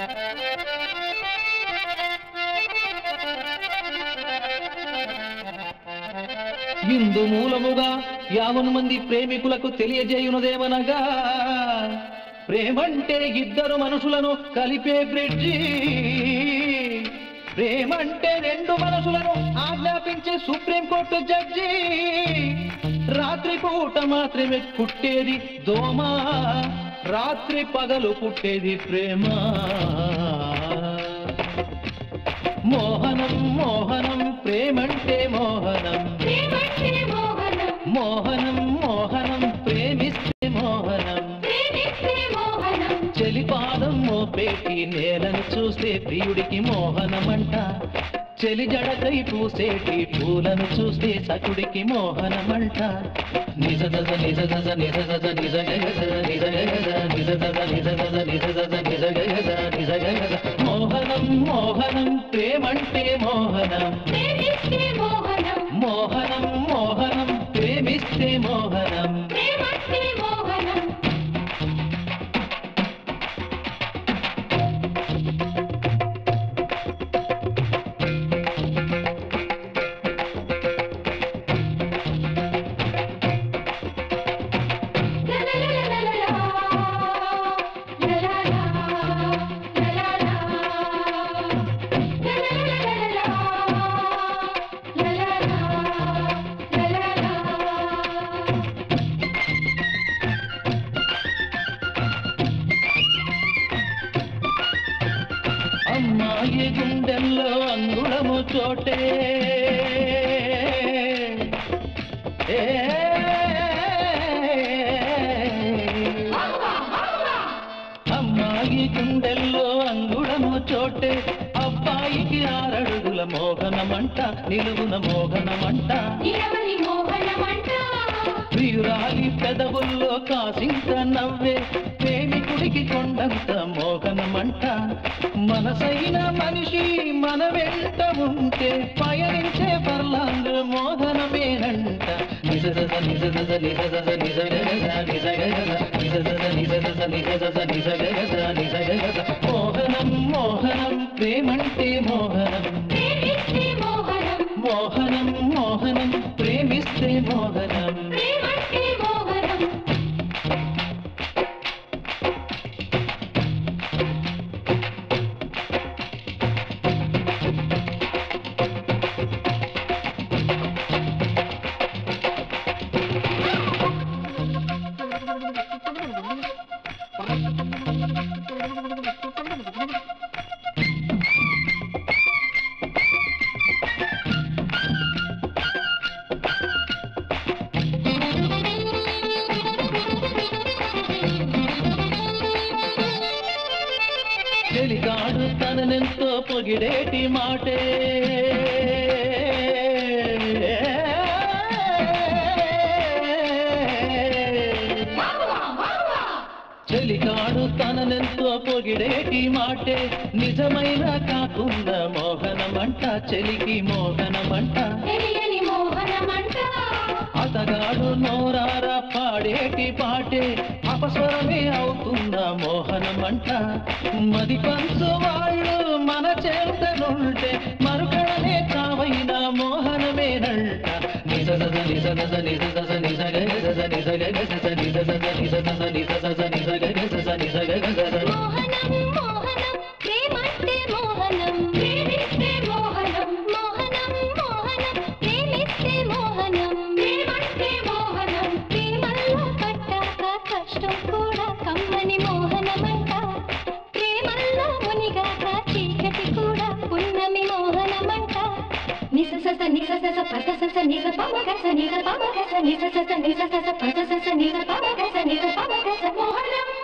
ఇందు మూలముగా యావన్ మంది ప్రేమికులకు తెలియజేయునదేమనగా ప్రేమంటే ఇద్దరు మనుషులను కలిపే బ్రిడ్జి ప్రేమంటే రెండు మనసులను ఆజ్ఞాపించే సుప్రీంకోర్టు జడ్జి రాత్రి పూట మాత్రమే పుట్టేది దోమ రాత్రి పగలు పుట్టేది ప్రేమ మోహనం మోహనం ప్రేమంటే మోహనం ప్రేమంటే మోహనం మోహనం మోహనం ప్రేమిస్తే మోహనం ప్రేమిస్తే మోహనం చెలిపాదం మోపేటి నేలను చూస్తే ప్రియుడికి మోహనమంట చెలి జడకై పూసేటి పూలను చూస్తే సకుడికి మోహనమంట నిజ దజ నిజ దజ నిజ దజ నిజ గగజ నిజ గగజ నిజ దజ నిజ దజ నిజ దజ నిజ గగజ నిజ గగజ మోహనం మోహనం ప్రేమంటే మోహనం ప్రేమిస్తే మోహనం మోహనం మోహనం ప్రేమిస్తే మోహనం ప్రేమంటే మోహనం అమ్మాయి గుండెల్లో అంగుళము చోటే ఏ అమ్మాయి గుండెల్లో అంగుళము చోటే అబ్బాయికి ఆరడుగుల మోహనమంట నిలువున మోహనమంట నిలవని మోహనమంట ప్రియురాలి పెదవుల్లో కాసింత నవ్వే ప్రేమికుడికి కొండంత మోహనమంట మనసైన మనిషి మన వెంట ఉంటే పయనించే పర్లాంగ్ మోహనమేనంట నిజ దజ నిజ దజ నిజ దజ నిజ గగజ నిజ గగజ నిజ దజ నిజ దజ నిజ దజ నిజ గగజ నిజ గగజ మోహనం మోహనం ప్రేమంటే మోహనం ప్రేమిస్తే మోహనం మోహనం మోహనం ప్రేమిస్తే మోహనం ప్రేమంటే మోహనం చెలిగాడు తననెంతో పొగిడేటి మాటే చెలిగాడు తననెంతో పొగిడేటి మాటే నిజమైన కాకుండా మోహనమంట చెలికి మోహనమంట తెలియని మోహనమంట అతగాడు నోరార పాడేటి పాటే అపస్వరమే అవుతున్న మోహనమంట మది పంచు వాళ్ళు మన చేతనుంటే మరుకడనే కావైన మోహనమేనంట నిజ దజ నిజ దజ నిజ దజ నిజ గగ దజ నిజ గగ దజ నిజ దజ నిజ దజ నిజ దజ నిజ గగ దజ నిజ గగ దజ మోహనం మోహనం ప్రేమంటే మోహనం ప్రేమిస్తే మోహనం మోహనం మోహనం ప్రేమిస్తే మోహనం ప్రేమంటే మోహనం ప్రేమల్లో పట్టాక కష్టం కూడా కమ్మని మోహనమంట ప్రేమల్లో మునిగాక చీకటి కూడా పున్నమి మోహనమంట నిస సస నిస సస పస సస నిస పమ గస నిస పమ గస నిస సస నిస సస పస సస నిస పమ గస నిస పమ గస మోహనం